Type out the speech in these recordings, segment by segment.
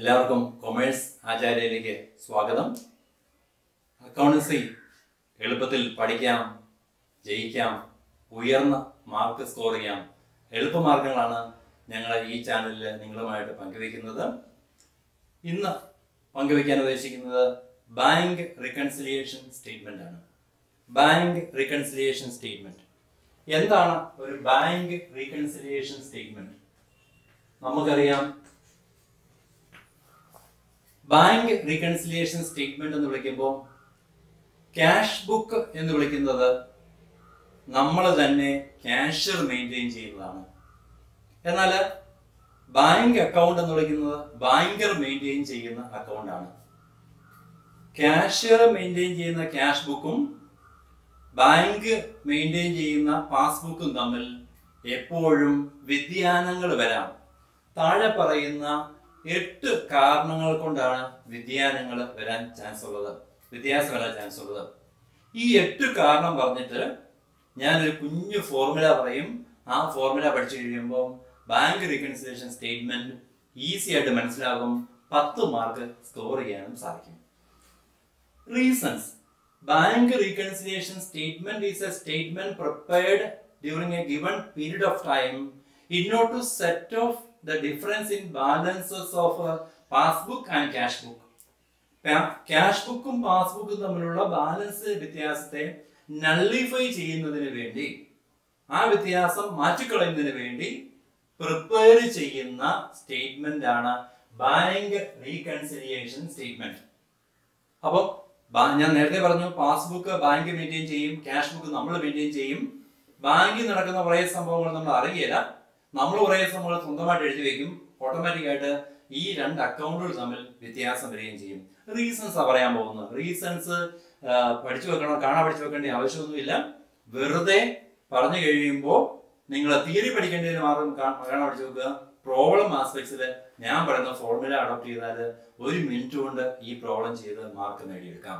എല്ലാവർക്കും കൊമേഴ്സ് ആചാര്യയിലേക്ക് സ്വാഗതം അക്കൗണ്ടൻസി എളുപ്പത്തിൽ പഠിക്കാം ജയിക്കാം ഉയർന്ന മാർക്ക് സ്കോർ ചെയ്യാം എളുപ്പമാർഗങ്ങളാണ് ഞങ്ങൾ ഈ ചാനലിൽ നിങ്ങളുമായിട്ട് പങ്കുവയ്ക്കുന്നത് ഇന്ന് പങ്കുവയ്ക്കാൻ ഉദ്ദേശിക്കുന്നത് ബാങ്ക് റിക്കൺസിലിയേഷൻ സ്റ്റേറ്റ്മെന്റ് ആണ് ബാങ്ക് റിക്കൺസിലിയേഷൻ സ്റ്റേറ്റ്മെന്റ് എന്താണ് ഒരു ബാങ്ക് റീകൺസിലിയേഷൻ സ്റ്റേറ്റ്മെന്റ് നമുക്കറിയാം ബാങ്ക് റീകൺസിലിയേഷൻ സ്റ്റേറ്റ്മെന്റ് എന്ന് വിളിക്കുമ്പോൾ ക്യാഷ് ബുക്ക് എന്ന് വിളിക്കുന്നത് നമ്മൾ തന്നെ ക്യാഷ്യർ മെയിൻറ്റെയിൻ ചെയ്യുന്നതാണ് എന്നാൽ ബാങ്ക് അക്കൗണ്ട് എന്ന് വിളിക്കുന്നത് ബാങ്കർ മെയിൻറ്റെയിൻ ചെയ്യുന്ന അക്കൗണ്ടാണ് ക്യാഷ്യർ മെയിൻറ്റെയിൻ ചെയ്യുന്ന ക്യാഷ് ബുക്കും ബാങ്ക് മെയിൻറ്റെയിൻ ചെയ്യുന്ന പാസ്ബുക്കും തമ്മിൽ എപ്പോഴും വ്യതിയാനങ്ങൾ വരാം താഴെ പറയുന്ന എട്ട് കാരണങ്ങൾ കൊണ്ടാണ് വ്യതിയാനങ്ങൾ വരാൻ ചാൻസ് ഉള്ളത് വ്യത്യാസം വരാൻ ചാൻസ് ഉള്ളത് ഈ എട്ട് കാരണം പറഞ്ഞിട്ട് ഞാനൊരു കുഞ്ഞു ഫോർമുല പറയും ആ ഫോർമുല പഠിച്ചു കഴിയുമ്പോൾ ബാങ്ക് റീകൺസിലേഷൻ സ്റ്റേറ്റ്മെന്റ് ഈസി ആയിട്ട് മനസ്സിലാകും പത്ത് മാർക്ക് സ്കോർ ചെയ്യാനും സാധിക്കും reasons Bank reconciliation statement is a statement prepared during a given period of time in order to set off the difference in balances of a passbook and cash book. Cash ബുക്കും പാസ്ബുക്കും തമ്മിലുള്ള balance വ്യത്യാസത്തെ nullify ചെയ്യുന്നതിന് വേണ്ടി ആ വ്യത്യാസം മാറ്റിക്കളയുന്നതിന് വേണ്ടി prepare ചെയ്യുന്ന സ്റ്റേറ്റ്മെന്റ് ആണ് ബാങ്ക് റീകൺസിലിയേഷൻ സ്റ്റേറ്റ്മെന്റ് അപ്പോൾ ബാ- ഞാൻ നേരത്തെ പറഞ്ഞു പാസ്ബുക്ക് ബാങ്ക് മെയിൻറ്റെയിൻ ചെയ്യും ക്യാഷ് ബുക്ക് നമ്മൾ മെയിൻറ്റെയിൻ ചെയ്യും ബാങ്കിൽ നടക്കുന്ന കുറേ സംഭവങ്ങൾ നമ്മൾ അറിയില്ല നമ്മൾ കുറേ സംഭവങ്ങൾ സ്വന്തമായിട്ട് എഴുതി വെക്കും ഓട്ടോമാറ്റിക് ആയിട്ട് ഈ രണ്ട് അക്കൗണ്ടുകൾ തമ്മിൽ വ്യത്യാസം വരികയും ചെയ്യും റീസൺസ് പറയാൻ പോകുന്നത് റീസൺസ് പഠിച്ചു വെക്കണം കാണാൻ പഠിച്ചു വെക്കേണ്ട ആവശ്യമൊന്നുമില്ല വെറുതെ പറഞ്ഞു കഴിയുമ്പോൾ നിങ്ങൾ തിയറി പഠിക്കേണ്ടതിന് മാത്രം കാ- കാണാൻ പഠിച്ചു വെക്കുക പ്രോബ്ലം ആസ്പെക്ട്സിൽ ഞാൻ പറയുന്ന ഫോർമുല അഡോപ്റ്റ് ചെയ്താൽ ഒരു മിനിറ്റ് കൊണ്ട് ഈ പ്രോബ്ലം ചെയ്ത് മാർക്ക് നേടിയെടുക്കാം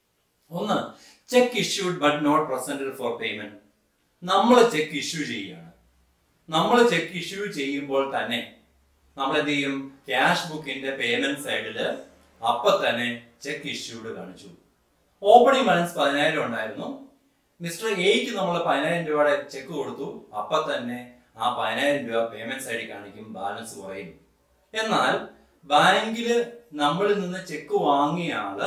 ഒന്ന് cheque issued but not presented for payment നമ്മൾ ചെക്ക് ഇഷ്യൂ ചെയ്യുകയാണ് നമ്മൾ ചെക്ക് ഇഷ്യൂ ചെയ്യുമ്പോൾ തന്നെ നമ്മൾ എന്ത് ചെയ്യും ക്യാഷ് ബുക്കിന്റെ പേയ്മെന്റ് സൈഡിൽ അപ്പൊ തന്നെ ചെക്ക് ഇഷ്യൂഡ് കാണിച്ചു ഓപ്പണിംഗ് ബാലൻസ് പതിനായിരം ഉണ്ടായിരുന്നു മിസ്റ്റർ എയ്ക്ക് നമ്മൾ പതിനായിരം രൂപയുടെ ചെക്ക് കൊടുത്തു അപ്പൊ തന്നെ ആ പതിനായിരം രൂപ പേയ്മെന്റ് സൈഡിൽ കാണിക്കും ബാലൻസ് കുറയും എന്നാൽ ബാങ്കിൽ നമ്മളിൽ നിന്ന് ചെക്ക് വാങ്ങിയ ആള്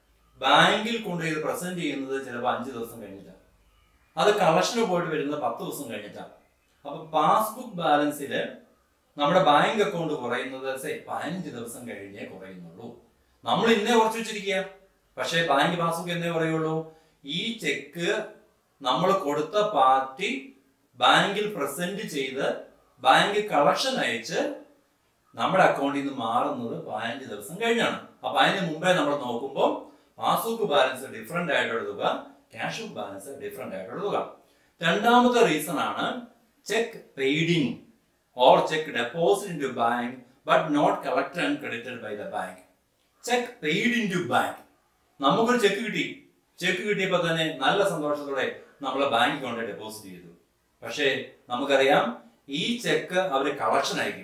ബാങ്കിൽ കൊണ്ട് ഇത് പ്രസന്റ് ചെയ്യുന്നത് ചിലപ്പോൾ അഞ്ച് ദിവസം കഴിഞ്ഞിട്ടാണ് അത് കളക്ഷന് പോയിട്ട് വരുന്നത് പത്ത് ദിവസം കഴിഞ്ഞിട്ടാണ് അപ്പൊ പാസ്ബുക്ക് ബാലൻസിൽ നമ്മുടെ ബാങ്ക് അക്കൗണ്ട് കുറയുന്നത് സേ പതിനഞ്ച് ദിവസം കഴിഞ്ഞേ കുറയുന്നുള്ളൂ നമ്മൾ ഇന്നേ കുറച്ച് വെച്ചിരിക്കുക പക്ഷേ ബാങ്ക് പാസ്ബുക്ക് എന്നേ പറയുള്ളൂ ഈ ചെക്ക് നമ്മൾ കൊടുത്ത പാർട്ടി ബാങ്കിൽ പ്രസന്റ് ചെയ്ത് ബാങ്ക് കളക്ഷൻ അയച്ച് നമ്മുടെ അക്കൗണ്ടിൽ നിന്ന് മാറുന്നത് പതിനഞ്ച് ദിവസം കഴിഞ്ഞാണ് അപ്പൊ അതിന് മുമ്പേ നമ്മൾ നോക്കുമ്പോൾ പാസ്ബുക്ക് ബാലൻസ് ഡിഫറെന്റ് ആയിട്ടുള്ള തുക ക്യാഷ് ബുക്ക് ബാലൻസ് ഡിഫറെന്റ് ആയിട്ടുള്ള തുക രണ്ടാമത്തെ റീസൺ ആണ് cheque paid in or cheque deposit into bank but not collected and credited by the bank cheque paid into bank നമുക്കൊരു ചെക്ക് കിട്ടി ചെക്ക് കിട്ടിയപ്പോൾ തന്നെ നല്ല സന്തോഷത്തോടെ നമ്മൾ ബാങ്കിൽ കൊണ്ട് ഡെപ്പോസിറ്റ് ചെയ്തു പക്ഷേ നമുക്കറിയാം ഈ ചെക്ക് അവർ കളക്ഷൻ അയക്കും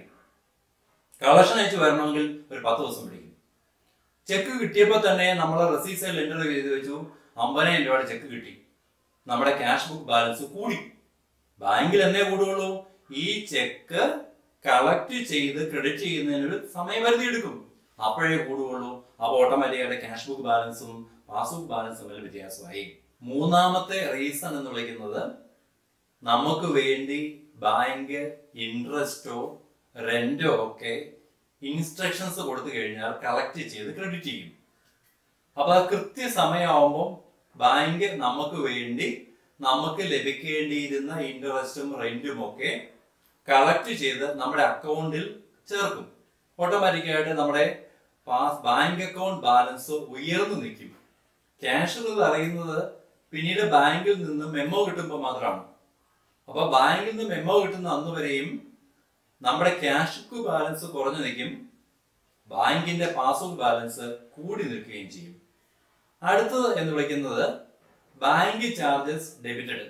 കളക്ഷൻ അയച്ച് വരണമെങ്കിൽ ഒരു പത്ത് ദിവസം പിടിക്കും ചെക്ക് കിട്ടിയപ്പോൾ തന്നെ നമ്മൾ റെസീസൽ എൻ്റർ ചെയ്ത് വെച്ചു അമ്പതിനായിരം രൂപയുടെ ചെക്ക് കിട്ടി നമ്മുടെ ക്യാഷ് ബുക്ക് ബാലൻസ് കൂടി ബാങ്കിൽ എന്നേ കൂടുള്ളൂ ഈ ചെക്ക് കളക്ട് ചെയ്ത് ക്രെഡിറ്റ് ചെയ്യുന്നതിന് ഒരു സമയപരിധി എടുക്കും അപ്പോഴേ കൂടുകയുള്ളൂ അപ്പോൾ ഓട്ടോമാറ്റിക്കായിട്ട് ക്യാഷ് ബുക്ക് ബാലൻസും പാസ്ബുക്ക് ബാലൻസും തമ്മിൽ വ്യത്യാസമായി മൂന്നാമത്തെ റീസൺ എന്ന് വിളിക്കുന്നത് നമുക്ക് വേണ്ടി ബാങ്ക് ഇൻട്രസ്റ്റോ റെന്റോ ഒക്കെ ഇൻസ്ട്രക്ഷൻസ് കൊടുത്തു കഴിഞ്ഞാൽ കളക്ട് ചെയ്ത് ക്രെഡിറ്റ് ചെയ്യും അപ്പൊ അത് കൃത്യസമയമാകുമ്പോൾ ബാങ്ക് നമുക്ക് വേണ്ടി നമുക്ക് ലഭിക്കേണ്ടിയിരുന്ന ഇൻട്രസ്റ്റും റെന്റും ഒക്കെ കളക്ട് ചെയ്ത് നമ്മുടെ അക്കൗണ്ടിൽ ചേർക്കും ഓട്ടോമാറ്റിക്കായിട്ട് നമ്മുടെ പാസ് ബാങ്ക് അക്കൗണ്ട് ബാലൻസ് ഉയർന്നു നിൽക്കും ക്യാഷ് ഇത് അറിയുന്നത് പിന്നീട് ബാങ്കിൽ നിന്ന് മെമ്മോ കിട്ടുമ്പോൾ മാത്രമാണ് അപ്പൊ ബാങ്കിൽ നിന്ന് മെമ്മോ കിട്ടുന്ന അന്ന് വരെയും നമ്മുടെ ക്യാഷ് ബുക്ക് ബാലൻസ് കുറഞ്ഞു നിൽക്കും ബാങ്കിന്റെ പാസ്ബുക്ക് ബാലൻസ് കൂടി നിൽക്കുകയും ചെയ്യും അടുത്തത് എന്ന് വിളിക്കുന്നത് ബാങ്ക് ചാർജസ് ഡെബിറ്റഡ്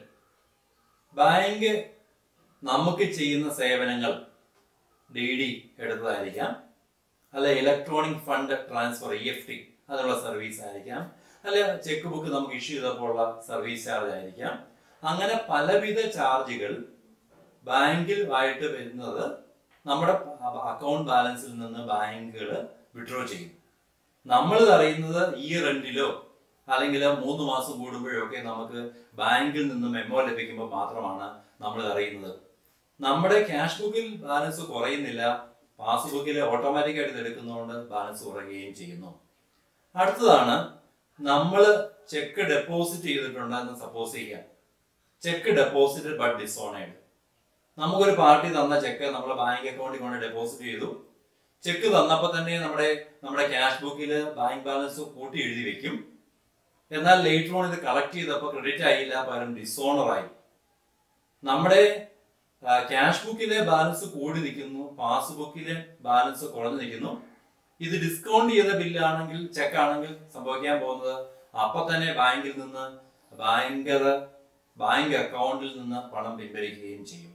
ബാങ്ക് നമുക്ക് ചെയ്യുന്ന സേവനങ്ങൾ ഡി ഡി എടുത്തതായിരിക്കാം അല്ല electronic fund transfer E F T അതിനുള്ള സർവീസ് ആയിരിക്കാം അല്ല ചെക്ക് ബുക്ക് നമുക്ക് ഇഷ്യൂ ചെയ്തപ്പോൾ ഉള്ള സർവീസ് ചാർജ് ആയിരിക്കാം അങ്ങനെ പലവിധ ചാർജുകൾ ബാങ്കിൽ ആയിട്ട് വരുന്നത് നമ്മുടെ അക്കൗണ്ട് ബാലൻസിൽ നിന്ന് ബാങ്കുകൾ വിഡ്രോ ചെയ്യും നമ്മൾ അറിയുന്നത് ഈ റെന്റിലോ അല്ലെങ്കിൽ മൂന്ന് മാസം കൂടുമ്പോഴോ ഒക്കെ നമുക്ക് ബാങ്കിൽ നിന്ന് മെമ്മോ ലഭിക്കുമ്പോൾ മാത്രമാണ് നമ്മൾ അറിയുന്നത് നമ്മുടെ ക്യാഷ് ബുക്കിൽ ബാലൻസ് കുറയുന്നില്ല പാസ്ബുക്കിൽ ഓട്ടോമാറ്റിക് ആയിട്ട് ഇത് എടുക്കുന്നതുകൊണ്ട് ബാലൻസ് കുറയുകയും ചെയ്യുന്നു അടുത്തതാണ് നമ്മൾ ചെക്ക് ഡെപ്പോസിറ്റ് ചെയ്തിട്ടുണ്ടെന്ന് സപ്പോസ് ചെയ്യാം ചെക്ക് ഡെപ്പോസിറ്റ് ബട്ട് ഡിസോണേഡ് നമുക്കൊരു പാർട്ടി തന്ന ചെക്ക് നമ്മൾ ബാങ്ക് അക്കൗണ്ടിൽ കൊണ്ട് ഡെപ്പോസിറ്റ് ചെയ്തു ചെക്ക് തന്നപ്പോൾ തന്നെ നമ്മുടെ നമ്മുടെ ക്യാഷ് ബുക്കിൽ ബാങ്ക് ബാലൻസ് കൂട്ടി എഴുതി വെക്കും എന്നാൽ ലേറ്റർ ഓൺ ഇത് കളക്ട് ചെയ്തപ്പോൾ ക്രെഡിറ്റ് ആയില്ല പകരം ഡിസോണർ ആയി നമ്മുടെ ക്യാഷ് ബുക്കിലെ ബാലൻസ് കൂടി നിൽക്കുന്നു പാസ്ബുക്കിലെ ബാലൻസ് കുറഞ്ഞു നിൽക്കുന്നു ഇത് ഡിസ്കൗണ്ട് ചെയ്ത ബില്ലാണെങ്കിൽ ചെക്ക് ആണെങ്കിൽ സംഭവിക്കാൻ പോകുന്നത് അപ്പൊ തന്നെ ബാങ്കിൽ നിന്ന് ബാങ്കർ ബാങ്ക് അക്കൗണ്ടിൽ നിന്ന് പണം പിൻവലിക്കുകയും ചെയ്യും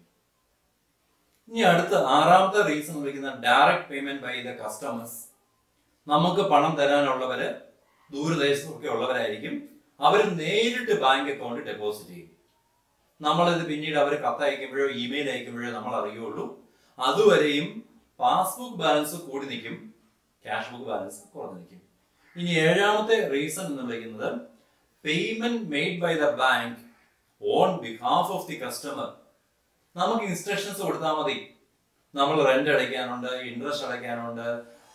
ഇനി അടുത്ത ആറാമത്തെ റീസൺ വിളിക്കുന്ന direct payment by the customers നമുക്ക് പണം തരാനുള്ളവര് ദൂരദേശത്തൊക്കെ ഉള്ളവരായിരിക്കും അവർ നേരിട്ട് ബാങ്ക് അക്കൗണ്ട് ഡെപ്പോസിറ്റ് ചെയ്യും നമ്മളിത് പിന്നീട് അവർ കത്ത് അയക്കുമ്പോഴോ ഇമെയിൽ അയക്കുമ്പോഴോ നമ്മൾ അറിയുള്ളൂ അതുവരെയും പാസ്ബുക്ക് ബാലൻസ് കൂടി നിൽക്കും ക്യാഷ് ബുക്ക് ബാലൻസ് കുറഞ്ഞു നിൽക്കും ഇനി ഏഴാമത്തെ റീസൺ എന്ന് വിളിക്കുന്നത് payment made by the bank on behalf of the customer നമുക്ക് ഇൻസ്ട്രക്ഷൻസ് കൊടുത്താൽ മതി നമ്മൾ റെന്റ് അടയ്ക്കാനുണ്ട് ഇൻട്രസ്റ്റ് അടയ്ക്കാനുണ്ട്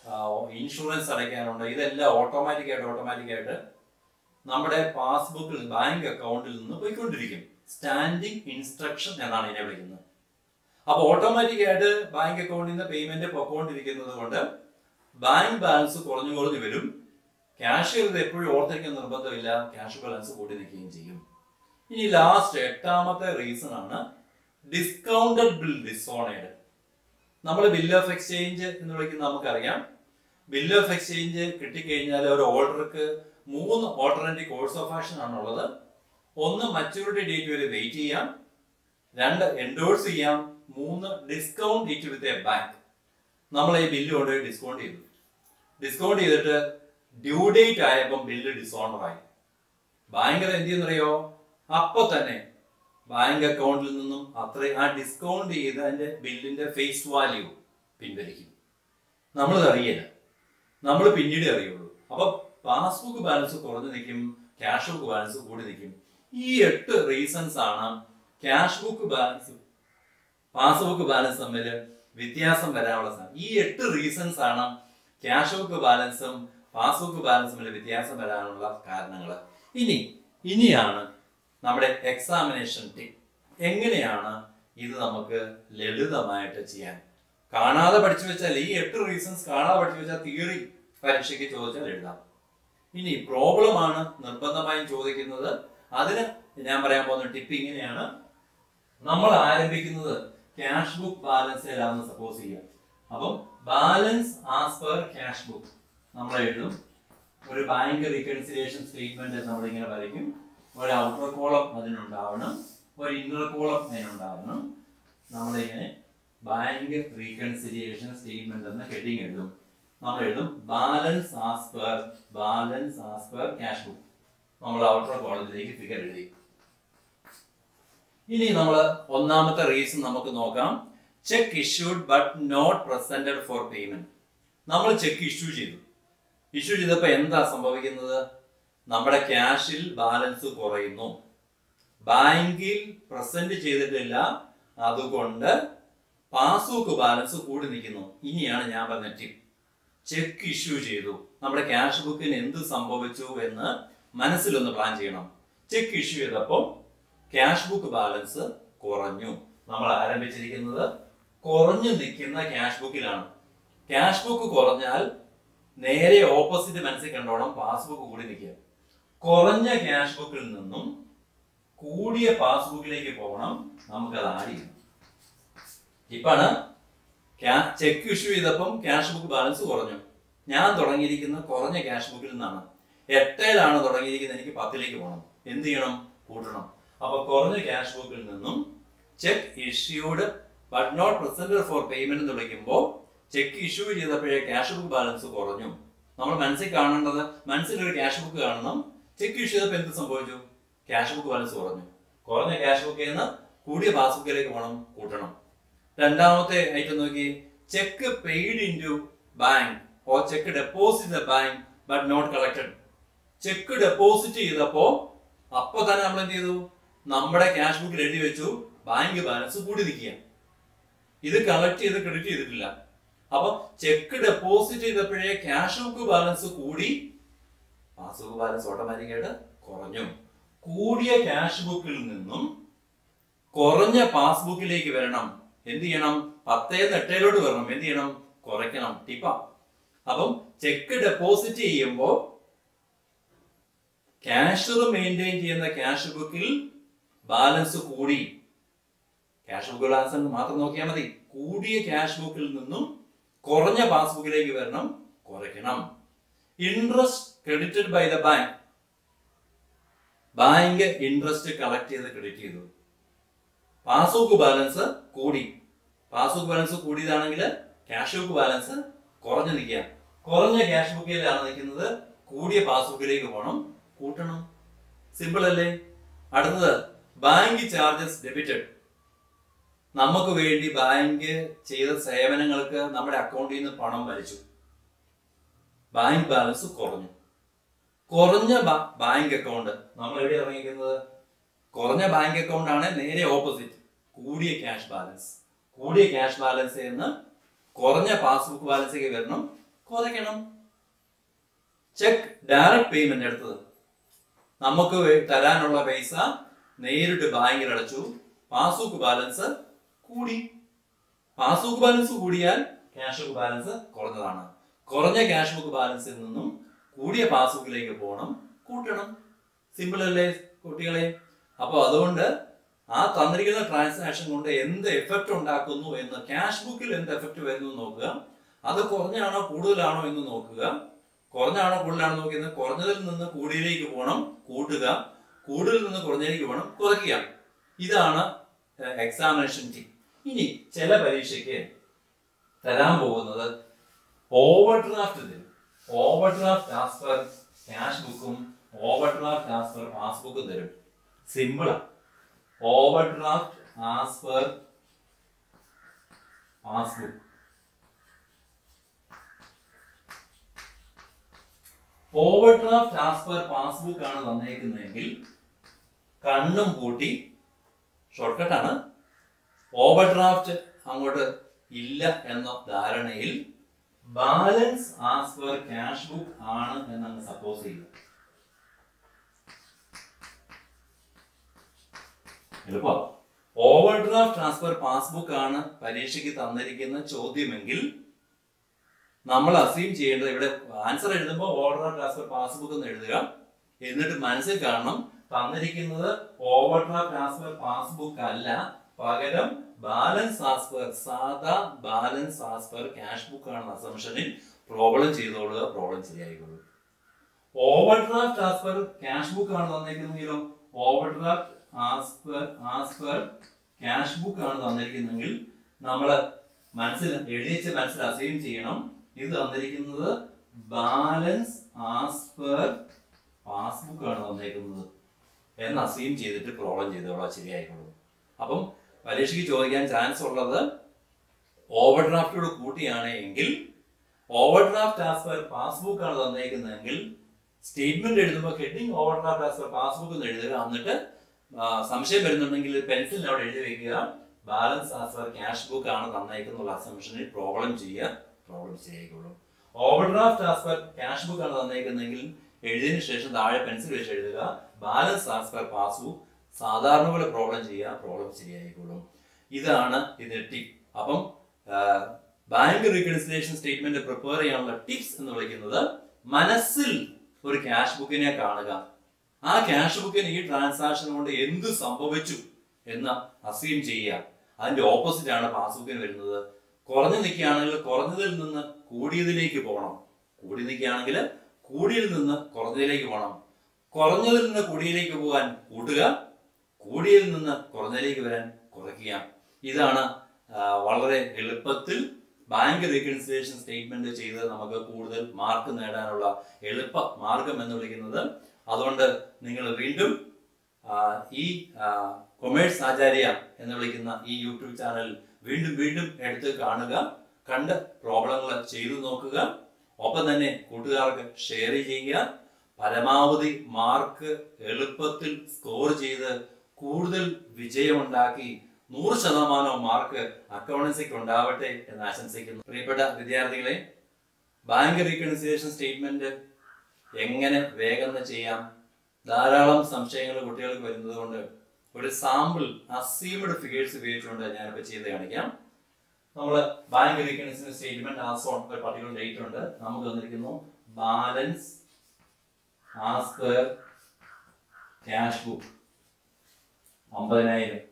ഇൻഷുറൻസ് അടയ്ക്കാനുണ്ട് ഇതെല്ലാം ഓട്ടോമാറ്റിക് ആയിട്ട് ഓട്ടോമാറ്റിക് ആയിട്ട് നമ്മുടെ പാസ്ബുക്കിൽ ബാങ്ക് അക്കൗണ്ടിൽ നിന്ന് പോയിക്കൊണ്ടിരിക്കും സ്റ്റാൻഡിങ് ഇൻസ്ട്രക്ഷൻ എന്നാണ് ഇതിനെ വിളിക്കുന്നത് അപ്പൊ ഓട്ടോമാറ്റിക് ആയിട്ട് ബാങ്ക് അക്കൗണ്ടിൽ നിന്ന് പേയ്മെന്റ് പൊക്കോണ്ടിരിക്കുന്നത് കൊണ്ട് ബാങ്ക് ബാലൻസ് കുറഞ്ഞു കുറഞ്ഞു വരും ക്യാഷ് ഇത് എപ്പോഴും ഓർത്തിരിക്കാൻ നിർബന്ധമില്ല ക്യാഷ് ബാലൻസ് കൂടി നിൽക്കുകയും ചെയ്യും ഇനി ലാസ്റ്റ് എട്ടാമത്തെ റീസൺ ആണ് ഡിസ്കൗണ്ടഡ് ബിൽ ഡിസോണേഡ് നമ്മൾ ബില്ല് ഓഫ് എക്സ്ചേഞ്ച് എന്ന് വിളിക്കുന്ന നമുക്കറിയാം ബില്ല് ഓഫ് എക്സ്ചേഞ്ച് കിട്ടിക്കഴിഞ്ഞാൽ ഒരു ഓർഡർക്ക് മൂന്ന് ഓൾട്ടർനേറ്റീവ് കോഴ്സ് ഓഫ് ആക്ഷൻ ആണുള്ളത് ഒന്ന് മച്യൂരിറ്റി ഡേറ്റ് വരെ വെയിറ്റ് ചെയ്യാം രണ്ട് എൻഡോഴ്സ് ചെയ്യാം മൂന്ന് discount it with a bank നമ്മൾ ഈ ബില്ല് കൊണ്ടുപോയി ഡിസ്കൗണ്ട് ചെയ്തു ഡിസ്കൗണ്ട് ചെയ്തിട്ട് ഡ്യൂ ഡേറ്റ് ആയപ്പോൾ ബില്ല് ഡിസോണർ ആയി ബാങ്കർ എന്ത് ചെയ്യുന്നറിയോ അപ്പൊ തന്നെ ബാങ്ക് അക്കൗണ്ടിൽ നിന്നും അത്ര ആ ഡിസ്കൗണ്ട് ചെയ്ത് അതിന്റെ ബില്ലിന്റെ ഫേസ് വാല്യൂ പിൻവലിക്കും നമ്മളത് അറിയില്ല നമ്മൾ പിന്നീട് അറിയുള്ളൂ അപ്പൊ പാസ്ബുക്ക് ബാലൻസ് കുറഞ്ഞു നിൽക്കും ക്യാഷ് ബുക്ക് ബാലൻസ് കൂടി നിൽക്കും ഈ എട്ട് റീസൺസ് ആണ് cash book balance passbook balance തമ്മിൽ വ്യത്യാസം വരാനുള്ള സാധ്യത ഈ എട്ട് റീസൺസ് ആണ് ക്യാഷ് ബുക്ക് ബാലൻസും പാസ്ബുക്ക് ബാലൻസും തമ്മിൽ വ്യത്യാസം വരാനുള്ള കാരണങ്ങൾ ഇനി ഇനിയാണ് നമ്മുടെ എക്സാമിനേഷൻ ടിപ്പ് എങ്ങനെയാണ് ഇത് നമുക്ക് ലളിതമായിട്ട് ചെയ്യാൻ കാണാതെ പഠിച്ചു വെച്ചാൽ ഈ എട്ട് റീസൺസ് കാണാതെ പഠിച്ചു വെച്ചാൽ തിയറി പരീക്ഷയ്ക്ക് ചോദിച്ചാൽ എഴുതാം ഇനി പ്രോബ്ലം ആണ് നിർബന്ധമായും ചോദിക്കുന്നത് അതിന് ഞാൻ പറയാൻ പോകുന്ന ടിപ്പ് ഇങ്ങനെയാണ് നമ്മൾ ആരംഭിക്കുന്നത് ക്യാഷ് ബുക്ക് ബാലൻസിലാണെന്ന് സപ്പോസ് ചെയ്യാം അപ്പം balance as per cash book നമ്മൾ എഴുതും ഒരു ബാങ്ക് റീകൺസിലിയേഷൻ സ്റ്റേറ്റ്മെന്റ് നമ്മൾ ഇങ്ങനെ വരയ്ക്കും ഒരു ഔട്ടർ കോളം അതിനുണ്ടാവണം ഒരു ഇന്നർ കോളം അതിനുണ്ടാവണം നമ്മളിങ്ങനെ ബാങ്ക് റീകൺസിലിയേഷൻ സ്റ്റേറ്റ്മെന്റ് എന്ന ഹെഡിങ് എഴുതും നമ്മൾ എഴുതും balance as per balance as per cash book നമ്മൾ ഔട്ടർ കോളത്തിലേക്ക് ഫിഗർ എഴുതി ഇനി നമ്മൾ ഒന്നാമത്തെ റീസൺ നമുക്ക് നോക്കാം cheque issued but not presented for payment നമ്മൾ ചെക്ക് ഇഷ്യൂ ചെയ്തു ഇഷ്യൂ ചെയ്തപ്പോൾ എന്താ സംഭവിക്കുന്നത് നമ്മുടെ ക്യാഷിൽ ബാലൻസ് കുറയുന്നു ബാങ്കിൽ പ്രസന്റ് ചെയ്തിട്ടില്ല അതുകൊണ്ട് പാസ്ബുക്ക് ബാലൻസ് കൂടി നിൽക്കുന്നു ഇനിയാണ് ഞാൻ പറഞ്ഞ ടിപ്പ് ചെക്ക് ഇഷ്യൂ ചെയ്തു നമ്മുടെ ക്യാഷ് ബുക്കിന് എന്ത് സംഭവിച്ചു എന്ന് മനസ്സിലൊന്ന് പ്ലാൻ ചെയ്യണം ചെക്ക് ഇഷ്യൂ ചെയ്തപ്പോൾ ക്യാഷ് ബുക്ക് ബാലൻസ് കുറഞ്ഞു നമ്മൾ ആരംഭിച്ചിരിക്കുന്നത് കുറഞ്ഞു നിൽക്കുന്ന ക്യാഷ് ബുക്കിലാണ് ക്യാഷ് ബുക്ക് കുറഞ്ഞാൽ നേരെ ഓപ്പോസിറ്റ് മനസ്സിൽ കണ്ടോണം പാസ്ബുക്ക് കൂടി നിൽക്കുക കുറഞ്ഞ ക്യാഷ് ബുക്കിൽ നിന്നും കൂടിയ പാസ്ബുക്കിലേക്ക് പോകണം നമുക്കത് ആഡ് ചെയ്യണം ഇപ്പാണ് ചെക്ക് ഇഷ്യൂ ചെയ്തപ്പം ക്യാഷ് ബുക്ക് ബാലൻസ് കുറഞ്ഞു ഞാൻ തുടങ്ങിയിരിക്കുന്ന കുറഞ്ഞ ക്യാഷ് ബുക്കിൽ നിന്നാണ് എട്ടേലാണ് തുടങ്ങിയിരിക്കുന്നത് എനിക്ക് പത്തിലേക്ക് പോകണം എന്ത് ചെയ്യണം കൂട്ടണം അപ്പൊ കുറഞ്ഞ ക്യാഷ് ബുക്കിൽ നിന്നും cheque issued but not presented for payment എന്ന് വിളിക്കുമ്പോൾ ചെക്ക് ഇഷ്യൂ ചെയ്തപ്പോഴേ ക്യാഷ് ബുക്ക് ബാലൻസ് കുറഞ്ഞു നമ്മൾ മനസ്സിൽ കാണേണ്ടത് മനസ്സിലൊരു ക്യാഷ് ബുക്ക് കാണണം ചെക്ക് ഇഷ്യൂ ചെയ്തപ്പോൾ എന്ത് സംഭവിച്ചു ക്യാഷ് ബുക്ക് ബാലൻസ് കുറഞ്ഞു കുറഞ്ഞ ക്യാഷ് ബുക്കിൽ നിന്ന് കൂടിയ പാസ്ബുക്കിലേക്ക് വേണം കൂട്ടണം രണ്ടാമത്തെ ഐറ്റം നോക്കി cheque paid into bank or cheque deposit the bank but not collected cheque deposit ചെയ്തപ്പോ അപ്പൊ തന്നെ നമ്മൾ എന്ത് ചെയ്തു നമ്മുടെ ക്യാഷ് ബുക്കിൽ എഴുതി വെച്ചു ബാങ്ക് ബാലൻസ് കൂടി നിൽക്കുക ഇത് കളക്ട് ചെയ്ത് ക്രെഡിറ്റ് ചെയ്തിട്ടില്ല അപ്പൊ ചെക്ക് ഡെപ്പോസിറ്റ് ചെയ്തപ്പോഴേ ക്യാഷ് ബുക്ക് ബാലൻസ് കൂടി പാസ്ബുക്ക് ബാലൻസ് ഓട്ടോമാറ്റിക്കായിട്ട് കുറഞ്ഞു കൂടിയ ക്യാഷ് ബുക്കിൽ നിന്നും കുറഞ്ഞ പാസ്ബുക്കിലേക്ക് വരണം എന്ത് ചെയ്യണം പത്തേന്ന് എട്ടേലോട്ട് വരണം എന്ത് ചെയ്യണം കുറയ്ക്കണം ടിപ്പ അപ്പം ചെക്ക് ഡെപ്പോസിറ്റ് ചെയ്യുമ്പോൾ ക്യാഷർ മെയിൻറ്റെയിൻ ചെയ്യുന്ന ക്യാഷ് ബുക്കിൽ ബാലൻസ് കൂടി ക്യാഷ് ബുക്ക് ബാലൻസ് മാത്രം നോക്കിയാൽ മതി കൂടിയ ക്യാഷ് ബുക്കിൽ നിന്നും കുറഞ്ഞ പാസ്ബുക്കിലേക്ക് വരണം കുറയ്ക്കണം interest credited by the bank bank interest collect ചെയ്ത് ക്രെഡിറ്റ് ചെയ്തു പാസ്ബുക്ക് ബാലൻസ് കൂടി പാസ്ബുക്ക് ബാലൻസ് കൂടിയതാണെങ്കിൽ ക്യാഷ് ബുക്ക് ബാലൻസ് കുറഞ്ഞു നിൽക്കുക കുറഞ്ഞ ക്യാഷ് ബുക്കിലാണ് നിൽക്കുന്നത് കൂടിയ പാസ്ബുക്കിലേക്ക് പോകണം കൂട്ടണം സിമ്പിൾ അല്ലേ അടുത്തത് ബാങ്ക് ചാർജസ് ഡെബിറ്റഡ് നമുക്ക് വേണ്ടി ബാങ്ക് ചെയ്ത സേവനങ്ങൾക്ക് നമ്മുടെ അക്കൗണ്ടിൽ നിന്ന് പണം വലിച്ചു ബാങ്ക് ബാലൻസ് കുറഞ്ഞു കുറഞ്ഞ ബ- ബാങ്ക് അക്കൗണ്ട് നമ്മൾ എവിടെ ഇറങ്ങിയിരിക്കുന്നത് കുറഞ്ഞ ബാങ്ക് അക്കൗണ്ട് ആണ് നേരെ ഓപ്പോസിറ്റ് കൂടിയ ക്യാഷ് ബാലൻസ് കൂടിയ ക്യാഷ് ബാലൻസ് എന്ന് കുറഞ്ഞ പാസ്ബുക്ക് ബാലൻസിലേക്ക് വരണം കുറയ്ക്കണം ചെക്ക് ഡയറക്റ്റ് പേയ്മെന്റ് എടുത്തത് നമുക്ക് വേ- തരാനുള്ള പൈസ നേരിട്ട് ബാങ്കിൽ അടച്ചു പാസ്ബുക്ക് ബാലൻസ് കൂടി പാസ്ബുക്ക് ബാലൻസ് കൂടിയാൽ ക്യാഷ് ബുക്ക് ബാലൻസ് കുറഞ്ഞതാണ് കുറഞ്ഞ ക്യാഷ് ബുക്ക് ബാലൻസിൽ നിന്നും കൂടിയ പാസ്ബുക്കിലേക്ക് പോകണം കൂട്ടണം സിമ്പിൾ അല്ലേ കുട്ടികളെ അപ്പോൾ അതുകൊണ്ട് ആ തന്നിരിക്കുന്ന ട്രാൻസാക്ഷൻ കൊണ്ട് എന്ത് എഫക്റ്റ് ഉണ്ടാക്കുന്നു എന്ന് ക്യാഷ് ബുക്കിൽ എന്ത് എഫക്റ്റ് വരുന്നു എന്ന് നോക്കുക അത് കുറഞ്ഞാണോ കൂടുതലാണോ എന്ന് നോക്കുക കുറഞ്ഞാണോ കൂടുതലാണോ നോക്കിയത് കുറഞ്ഞതിൽ നിന്ന് കൂടിയതിലേക്ക് പോകണം കൂട്ടുക കൂടുതൽ നിന്ന് കുറഞ്ഞതിലേക്ക് പോകണം കുറയ്ക്കുക ഇതാണ് എക്സാമിനേഷൻ ടി ഇനി ചില പരീക്ഷയ്ക്ക് തരാൻ പോകുന്നത് ഓവർ ഡ്രാഫ്റ്റ് തരും ഓവർ ഡ്രാഫ്റ്റ് ട്രാൻസ്ഫർ ക്യാഷ് ബുക്കും ഓവർ ഡ്രാഫ്റ്റ് ട്രാൻസ്ഫർ പാസ്ബുക്കും തരും സിമ്പിളാ overdraft transfer passbook overdraft transfer passbook ആണ് തന്നേക്കുന്നതെങ്കിൽ കണ്ണും പൂട്ടി ഷോർട്ട് കട്ടാണ് ഓവർ ഡ്രാഫ്റ്റ് അങ്ങോട്ട് ഇല്ല എന്ന ധാരണയിൽ balance as per cash book ആണ് എന്നങ്ങ് സപ്പോസ് ചെയ്യുക എളുപ്പം ഓവർ ഡ്രാഫ്റ്റ് ട്രാൻസ്ഫർ പാസ്ബുക്ക് ആണ് പരീക്ഷയ്ക്ക് തന്നിരിക്കുന്ന ചോദ്യമെങ്കിൽ നമ്മൾ അസീം ചെയ്യേണ്ടത് ഇവിടെ ആൻസർ എഴുതുമ്പോൾ ഓവർ ഡ്രാഫ്റ്റ് ട്രാൻസ്ഫർ പാസ്ബുക്ക് എന്ന് എഴുതുക എന്നിട്ട് മനസ്സിൽ കാണണം തന്നിരിക്കുന്നത് ഓവർ ഡ്രാഫ്റ്റ് ട്രാൻസ്ഫർ പാസ്ബുക്ക് അല്ല പകരം ബാലൻസ് ആസ്പർ സാധാ ബാലൻസ് ആസ്പർ ക്യാഷ് ബുക്ക് ആണ് അസംഷനിൽ പ്രോബ്ലം ചെയ്തോളുക പ്രോബ്ലം ശരിയായിക്കോളൂ overdraft as per cash book ആണ് തന്നിരിക്കുന്നതെങ്കിലോ overdraft as per as per cash book ആണ് തന്നിരിക്കുന്നെങ്കിൽ നമ്മൾ മനസ്സിൽ എഴുതിച്ച് മനസ്സിൽ അസൈൻ ചെയ്യണം ഇത് തന്നിരിക്കുന്നത് ബാലൻസ് ആസ്പർ പാസ്ബുക്ക് ആണ് തന്നേക്കുന്നത് എന്ന് അസീം ചെയ്തിട്ട് പ്രോബ്ലം ചെയ്തോളാം ശരിയായിക്കോളൂ അപ്പം പരീക്ഷയ്ക്ക് ചോദിക്കാൻ ചാൻസ് ഉള്ളത് ഓവർ ഡ്രാഫ്റ്റോട് കൂട്ടിയാണ് എങ്കിൽ overdraft as per passbook ആണ് തന്നേക്കുന്നതെങ്കിൽ സ്റ്റേറ്റ്മെന്റ് എഴുതുമ്പോൾ heading overdraft as per passbook എന്ന് എഴുതുക എന്നിട്ട് ആ, സംശയം വരുന്നുണ്ടെങ്കിൽ പെൻസിലിന് അവിടെ എഴുതി വെക്കുക balance as per cash book ആണ് തന്നേക്കുന്നുള്ള അസംഷനിൽ പ്രോബ്ലം ചെയ്യുക പ്രോബ്ലം ശരിയായിക്കോളും overdraft as per cash book ആണ് തന്നേക്കുന്നതെങ്കിൽ എഴുതിയതിനു ശേഷം താഴെ പെൻസിൽ വെച്ച് എഴുതുക ബാലൻസ് ആസ് പെർ പാസ്ബുക്ക് സാധാരണ പോലെ പ്രോബ്ലം ചെയ്യുക പ്രോബ്ലം ശരിയായിക്കോളും ഇതാണ് ഇത് ടിപ്പ് അപ്പം ബാങ്ക് റീകൺസിലേഷൻ സ്റ്റേറ്റ്മെന്റ് പ്രിപ്പയർ ചെയ്യാനുള്ള ടിപ്സ് എന്ന് വിളിക്കുന്നത് മനസ്സിൽ ഒരു ക്യാഷ് ബുക്കിനെ കാണുക ആ ക്യാഷ് ബുക്കിന് ഈ ട്രാൻസാക്ഷൻ കൊണ്ട് എന്ത് സംഭവിച്ചു എന്ന് അസീം ചെയ്യുക അതിന്റെ ഓപ്പോസിറ്റ് ആണ് പാസ്ബുക്കിന് വരുന്നത് കുറഞ്ഞു നിൽക്കുകയാണെങ്കിൽ കുറഞ്ഞതിൽ നിന്ന് കൂടിയതിലേക്ക് പോകണം കൂടി നിൽക്കുകയാണെങ്കിൽ കൂടിയതിൽ നിന്ന് കുറഞ്ഞതിലേക്ക് പോകണം കുറഞ്ഞതിൽ നിന്ന് കൂടിയതിലേക്ക് പോകാൻ കൂട്ടുക കൂടിയതിൽ നിന്ന് കുറഞ്ഞതിലേക്ക് വരാൻ കുറയ്ക്കുക ഇതാണ് ആ, വളരെ എളുപ്പത്തിൽ ബാങ്ക് റീകൺസിലേഷൻ സ്റ്റേറ്റ്മെന്റ് ചെയ്ത് നമുക്ക് കൂടുതൽ മാർക്ക് നേടാനുള്ള എളുപ്പ മാർഗം എന്ന് വിളിക്കുന്നത് അതുകൊണ്ട് നിങ്ങൾ വീണ്ടും ആ, ഈ കൊമേഴ്സ് ആചാര്യ എന്ന് വിളിക്കുന്ന ഈ യൂട്യൂബ് ചാനൽ വീണ്ടും വീണ്ടും എടുത്ത് കാണുക കണ്ട് പ്രോബ്ലങ്ങൾ ചെയ്തു നോക്കുക ഒപ്പം തന്നെ കൂട്ടുകാർക്ക് ഷെയർ ചെയ്യുക പരമാവധി മാർക്ക് എളുപ്പത്തിൽ സ്കോർ ചെയ്ത് കൂടുതൽ വിജയമുണ്ടാക്കി നൂറ് ശതമാനം മാർക്ക് അക്കൗണ്ടൻസിക്ക് ഉണ്ടാവട്ടെ എന്ന് ആശംസിക്കുന്നു പ്രിയപ്പെട്ട വിദ്യാർത്ഥികളെ ബാങ്ക് റീകൺസിലേഷൻ സ്റ്റേറ്റ്മെന്റ് എങ്ങനെ വേഗം ചെയ്യാം ധാരാളം സംശയങ്ങൾ കുട്ടികൾക്ക് വരുന്നത് കൊണ്ട് ഒരു സാമ്പിൾ അസീംഡ് ഫിഗേഴ്സ് ഉപയോഗിച്ചുകൊണ്ട് ഞാനിപ്പോൾ ചെയ്ത് കാണിക്കാം നമ്മൾ bank reconciliation statement as on ഒരു പർട്ടിക്കുലർ ഡേറ്റ് ഉണ്ട് നമുക്ക് തന്നിരിക്കുന്നു balance as per cash book അമ്പതിനായിരം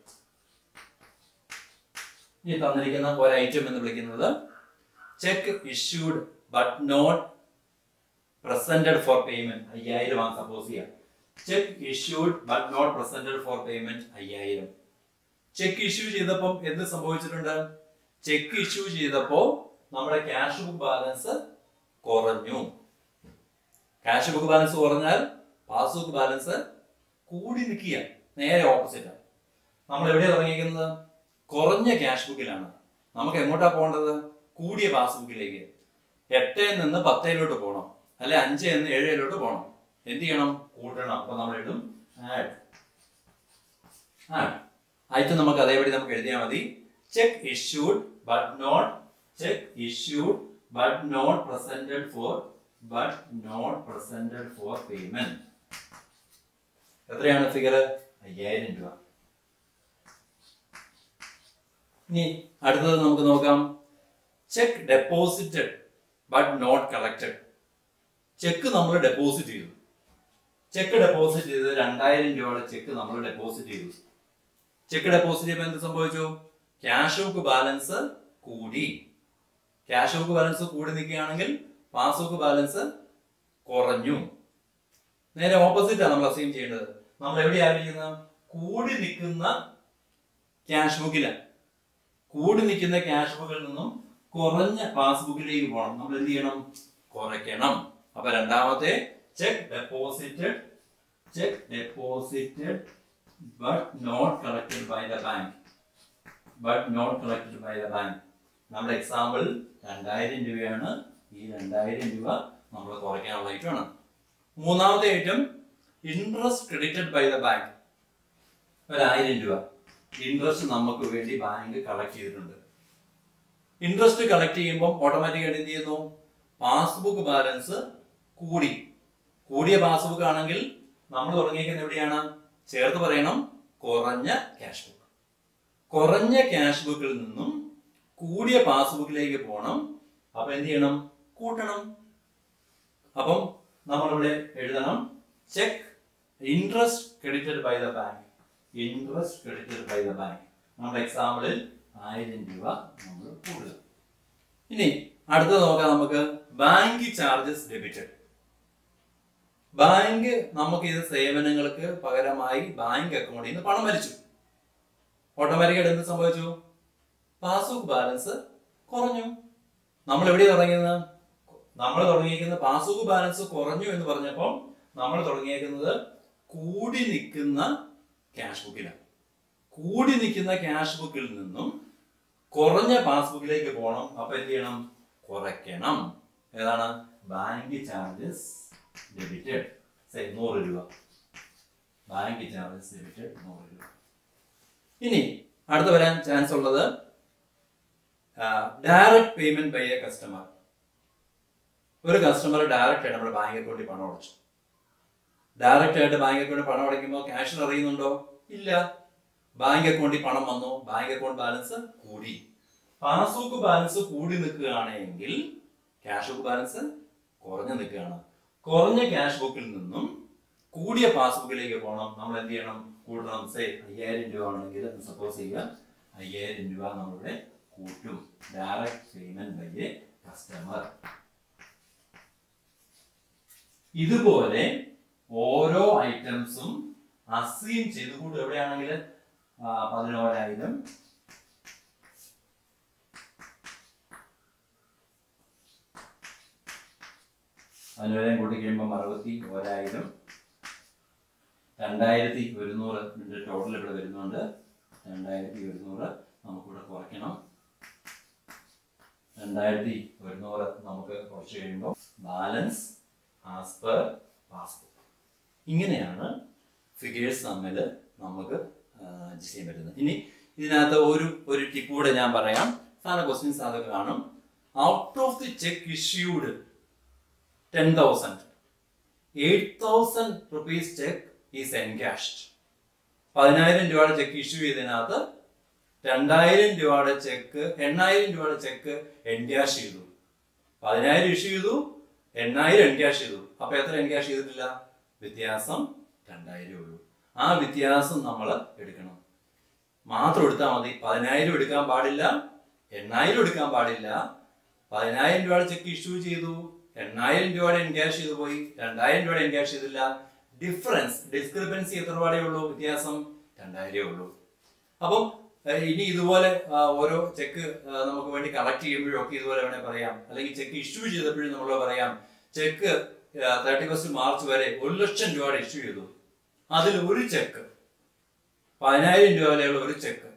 ഈ തന്നിരിക്കുന്ന ഒരു ഐറ്റം എന്ന് വിളിക്കുന്നത് cheque issued but not presented for payment അയ്യായിരം ആണ് സപ്പോസ് ചെയ്യാം cheque issued but not presented for payment അയ്യായിരം ചെക്ക് ഇഷ്യൂ ചെയ്തപ്പോൾ എന്ത് സംഭവിച്ചിട്ടുണ്ട് ചെക്ക് ഇഷ്യൂ ചെയ്തപ്പോൾ നമ്മുടെ ക്യാഷ് ബുക്ക് ബാലൻസ് കുറഞ്ഞു ക്യാഷ് ബുക്ക് ബാലൻസ് കുറഞ്ഞാൽ പാസ്ബുക്ക് ബാലൻസ് കൂടി നിൽക്കുക നേരെ ഓപ്പോസിറ്റ് നമ്മൾ എവിടെയാണ് തുടങ്ങിയിരിക്കുന്നത് കുറഞ്ഞ ക്യാഷ് ബുക്കിലാണ് നമുക്ക് എങ്ങോട്ടാ പോകേണ്ടത് കൂടിയ പാസ്ബുക്കിലേക്ക് എട്ടിൽ നിന്ന് പത്തേലോട്ട് പോകണം അല്ലെ അഞ്ച് നിന്ന് ഏഴിലോട്ട് പോകണം എന്ത് ചെയ്യണം കൂട്ടണം അപ്പൊ നമ്മൾ ഇടും ആഡ് ആഡ് ആയിട്ട് നമുക്ക് അതേപടി നമുക്ക് എഴുതിയാൽ മതി cheque issued but not cheque issued but not presented for but not presented for payment എത്രയാണ് ഫിഗർ അയ്യായിരം രൂപ ഇനി അടുത്തത് നമുക്ക് നോക്കാം cheque deposited but not collected cheque നമ്മൾ ഡെപ്പോസിറ്റ് ചെയ്തു ചെക്ക് ഡെപ്പോസിറ്റ് ചെയ്ത് രണ്ടായിരം രൂപയുടെ ചെക്ക് നമ്മൾ ഡെപ്പോസിറ്റ് ചെയ്തു ചെക്ക് ഡെപ്പോസിറ്റ് ചെയ്യുമ്പോൾ എന്ത് സംഭവിച്ചു ക്യാഷ് ബുക്ക് ബാലൻസ് കൂടി ക്യാഷ് ബുക്ക് ബാലൻസ് കൂടി നിൽക്കുകയാണെങ്കിൽ പാസ്ബുക്ക് ബാലൻസ് കുറഞ്ഞു നേരെ ഓപ്പോസിറ്റ് ആണ് നമ്മൾ അസീം ചെയ്യേണ്ടത് നമ്മൾ എവിടെയായിരിക്കുന്നത് കൂടി നിൽക്കുന്ന ക്യാഷ് ബുക്കിലാണ് കൂടി നിൽക്കുന്ന ക്യാഷ് ബുക്കിൽ നിന്നും കുറഞ്ഞ പാസ്ബുക്കിലേക്ക് പോകണം നമ്മൾ എന്ത് ചെയ്യണം കുറയ്ക്കണം അപ്പൊ രണ്ടാമത്തെ cheque deposited cheque deposited but not collected by the bank but not collected by the bank നമ്മുടെ എക്സാമ്പിൾ രണ്ടായിരം രൂപയാണ് ഈ രണ്ടായിരം രൂപ നമ്മൾ കുറയ്ക്കാനുള്ള ഐറ്റമാണ് മൂന്നാമത്തെ item interest credited by the bank ഒരായിരം രൂപ ഇൻട്രസ്റ്റ് നമുക്ക് വേണ്ടി ബാങ്ക് കളക്ട് ചെയ്തിട്ടുണ്ട് ഇൻട്രസ്റ്റ് കളക്ട് ചെയ്യുമ്പോൾ ഓട്ടോമാറ്റിക്കായിട്ട് എന്ത് ചെയ്യുന്നു പാസ്ബുക്ക് ബാലൻസ് കൂടി കൂടിയ പാസ്ബുക്ക് ആണെങ്കിൽ നമ്മൾ തുടങ്ങിയിരിക്കുന്നത് എവിടെയാണ് ചേർത്ത് പറയണം കുറഞ്ഞ ക്യാഷ് ബുക്ക് കുറഞ്ഞ ക്യാഷ് ബുക്കിൽ നിന്നും കൂടിയ പാസ്ബുക്കിലേക്ക് പോകണം അപ്പൊ എന്ത് ചെയ്യണം കൂട്ടണം അപ്പം നമ്മളിവിടെ എഴുതണം cheque interest credited by the bank interest credited by the bank നമ്മുടെ എക്സാമ്പിളിൽ ആയിരം രൂപ നമ്മൾ കൂടുക ഇനി അടുത്തത് നോക്കാം നമുക്ക് ബാങ്ക് ചാർജസ് ഡെബിറ്റഡ് ബാങ്ക് നമുക്ക് ഇത് സേവനങ്ങൾക്ക് പകരമായി ബാങ്ക് അക്കൗണ്ടിൽ നിന്ന് പണം വലിച്ചു ഓട്ടോമാറ്റിക്കായിട്ട് എന്ത് സംഭവിച്ചു പാസ്ബുക്ക് ബാലൻസ് കുറഞ്ഞു നമ്മൾ എവിടെ തുടങ്ങിയത് നമ്മൾ തുടങ്ങിയിരിക്കുന്ന പാസ്ബുക്ക് ബാലൻസ് കുറഞ്ഞു എന്ന് പറഞ്ഞപ്പോൾ നമ്മൾ തുടങ്ങിയേക്കുന്നത് കൂടി നിൽക്കുന്ന ക്യാഷ് ബുക്കിലാണ് കൂടി നിൽക്കുന്ന ക്യാഷ് ബുക്കിൽ നിന്നും കുറഞ്ഞ പാസ്ബുക്കിലേക്ക് പോകണം അപ്പൊ എന്ത് ചെയ്യണം കുറയ്ക്കണം ഏതാണ് ബാങ്ക് ചാർജസ് ഡെബിറ്റഡ് നൂറ് രൂപ ബാങ്ക് ചാർജസ് ഡെബിറ്റഡ് നൂറ് രൂപ ഇനി അടുത്ത വരാൻ ചാൻസ് ഉള്ളത് direct payment by a customer ഒരു കസ്റ്റമർ ഡയറക്റ്റ് ആയിട്ട് നമ്മുടെ ബാങ്ക് അക്കൗണ്ടിൽ പണം അടച്ചു ഡയറക്റ്റ് ആയിട്ട് ബാങ്ക് അക്കൗണ്ടിൽ പണം അടയ്ക്കുമ്പോൾ ക്യാഷിൽ അറിയുന്നുണ്ടോ ഇല്ല ബാങ്ക് അക്കൗണ്ടിൽ പണം വന്നു ബാങ്ക് അക്കൗണ്ട് ബാലൻസ് കൂടി പാസ്ബുക്ക് ബാലൻസ് കൂടി നിൽക്കുകയാണെങ്കിൽ ക്യാഷ് ബുക്ക് ബാലൻസ് കുറഞ്ഞു നിൽക്കുകയാണ് കുറഞ്ഞ ക്യാഷ് ബുക്കിൽ നിന്നും കൂടിയ പാസ്ബുക്കിലേക്ക് പോകണം നമ്മൾ എന്ത് ചെയ്യണം കൂട്ടണം സേ അയ്യായിരം രൂപ ആണെങ്കിൽ സപ്പോസ് ചെയ്യുക അയ്യായിരം രൂപ നമ്മളിവിടെ കൂട്ടും direct payment by a customer ഇതുപോലെ ഓരോ ഐറ്റംസും അസീം ചെയ്ത് കൂട്ടും എവിടെയാണെങ്കിൽ പതിനോരായിരം അതിനുവരെയും കൂട്ടി കഴിയുമ്പോൾ അറുപത്തി ഒരായിരം രണ്ടായിരത്തി ഒരുന്നൂറ് ഇതിൻ്റെ ടോട്ടൽ ഇവിടെ വരുന്നുണ്ട് രണ്ടായിരത്തി ഒരുന്നൂറ് നമുക്കിവിടെ കുറയ്ക്കണം രണ്ടായിരത്തി ഒരുന്നൂറ് നമുക്ക് കുറച്ച് കഴിയുമ്പോൾ ബാലൻസ് ആസ് പെർ പാസ്ബുക്ക് ഇങ്ങനെയാണ് ഫിഗേഴ്സ് തമ്മിൽ നമുക്ക് അഡ്ജസ്റ്റ് ചെയ്യാൻ പറ്റുന്നത് ഇനി ഇതിനകത്ത് ഒരു ഒരു ടിപ്പ് കൂടെ ഞാൻ പറയാം സാധാരണ ക്വസ്റ്റ്യൻസ് അതൊക്കെ കാണും out of the cheque issued ten thousand eight thousand rupees cheque is encashed പതിനായിരം രൂപയുടെ ചെക്ക് ഇഷ്യൂ ചെയ്തതിനകത്ത് രണ്ടായിരം രൂപയുടെ ചെക്ക് എണ്ണായിരം രൂപയുടെ ചെക്ക് എൻകാഷ് ചെയ്തു പതിനായിരം ഇഷ്യൂ ചെയ്തു എണ്ണായിരം എൻകാഷ് ചെയ്തു അപ്പൊ എത്ര എൻകാഷ് ചെയ്തിട്ടില്ല വ്യത്യാസം രണ്ടായിരം ഉള്ളൂ ആ വ്യത്യാസം നമ്മൾ എടുക്കണം മാത്രം എടുത്താൽ മതി പതിനായിരം എടുക്കാൻ പാടില്ല എണ്ണായിരം എടുക്കാൻ പാടില്ല പതിനായിരം രൂപയുടെ ചെക്ക് ഇഷ്യൂ ചെയ്തു എണ്ണായിരം രൂപയുടെ എൻകാഷ് ചെയ്തു പോയി രണ്ടായിരം രൂപയുടെ എൻകാഷ് ചെയ്തില്ല ഡിഫറൻസ് ഡിസ്ക്രിപ്പൻസി എത്ര രൂപയുടെ ഉള്ളൂ വ്യത്യാസം രണ്ടായിരമേ ഉള്ളൂ അപ്പം ഏഹ്, ഇനി ഇതുപോലെ ആ, ഓരോ ചെക്ക് നമുക്ക് വേണ്ടി കളക്ട് ചെയ്യുമ്പോഴും ഒക്കെ ഇതുപോലെ വേണേൽ പറയാം അല്ലെങ്കിൽ ചെക്ക് ഇഷ്യൂ ചെയ്തപ്പോഴും നമ്മൾ പറയാം ചെക്ക് തേർട്ടി ഫസ്റ്റ് മാർച്ച് വരെ ഒരു ലക്ഷം രൂപയുടെ ഇഷ്യൂ ചെയ്തു അതിൽ ഒരു ചെക്ക് പതിനായിരം രൂപ വിലയുള്ള ഒരു ചെക്ക്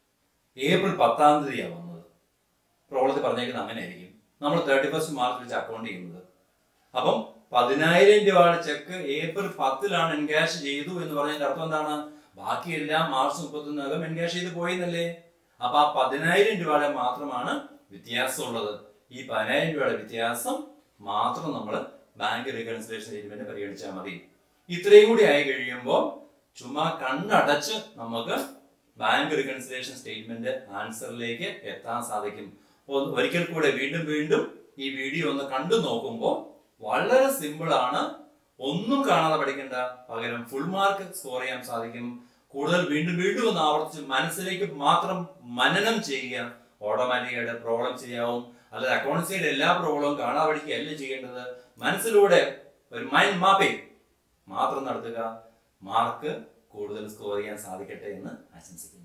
ഏപ്രിൽ പത്താം തീയതിയാണ് വന്നത് പ്രോബ്ലത്തിൽ പറഞ്ഞേക്കുന്നത് അങ്ങനെ ആയിരിക്കും നമ്മൾ തേർട്ടി ഫസ്റ്റ് മാർച്ച് വെച്ച് അക്കൗണ്ട് ചെയ്യുന്നത് അപ്പം പതിനായിരം രൂപയുടെ ചെക്ക് ഏപ്രിൽ പത്തിലാണ് എൻകാഷ് ചെയ്തു എന്ന് പറഞ്ഞതിന്റെ അർത്ഥം എന്താണ് ബാക്കിയെല്ലാം മാർച്ച് മുപ്പത്തൊന്നകം എൻകാഷ് ചെയ്ത് പോയെന്നല്ലേ അപ്പൊ ആ പതിനായിരം രൂപയുടെ മാത്രമാണ് വ്യത്യാസമുള്ളത് ഈ പതിനായിരം രൂപയുടെ വ്യത്യാസം മാത്രം നമ്മൾ ബാങ്ക് റീകൺസിലേഷൻ സ്റ്റേറ്റ്മെന്റ് പരിഗണിച്ചാൽ മതി ഇത്രയും കൂടി ആയി കഴിയുമ്പോൾ ചുമ്മാ കണ്ണടച്ച് നമുക്ക് ബാങ്ക് റീകൺസിലേഷൻ സ്റ്റേറ്റ്മെന്റ് ആൻസറിലേക്ക് എത്താൻ സാധിക്കും ഒന്ന് ഒരിക്കൽ കൂടെ വീണ്ടും വീണ്ടും ഈ വീഡിയോ ഒന്ന് കണ്ടു നോക്കുമ്പോൾ വളരെ സിമ്പിൾ ആണ് ഒന്നും കാണാതെ പഠിക്കേണ്ട പകരം ഫുൾ മാർക്ക് സ്കോർ ചെയ്യാൻ സാധിക്കും കൂടുതൽ വീണ്ടും വീണ്ടും ഒന്ന് ആവർത്തിച്ച് മനസ്സിലേക്ക് മാത്രം മനനം ചെയ്യുക ഓട്ടോമാറ്റിക്കായിട്ട് പ്രോബ്ലം ചെയ്യാവും അല്ലാതെ അക്കൗണ്ട്സിയുടെ എല്ലാ പ്രോബ്ലവും കാണാതെ പഠിക്കുകയല്ല ചെയ്യേണ്ടത് മനസ്സിലൂടെ ഒരു മൈൻഡ് മാപ്പിംഗ് മാത്രം നടത്തുക മാർക്ക് കൂടുതൽ സ്കോർ ചെയ്യാൻ സാധിക്കട്ടെ എന്ന് ആശംസിക്കുന്നു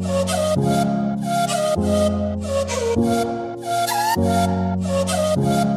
Thank you.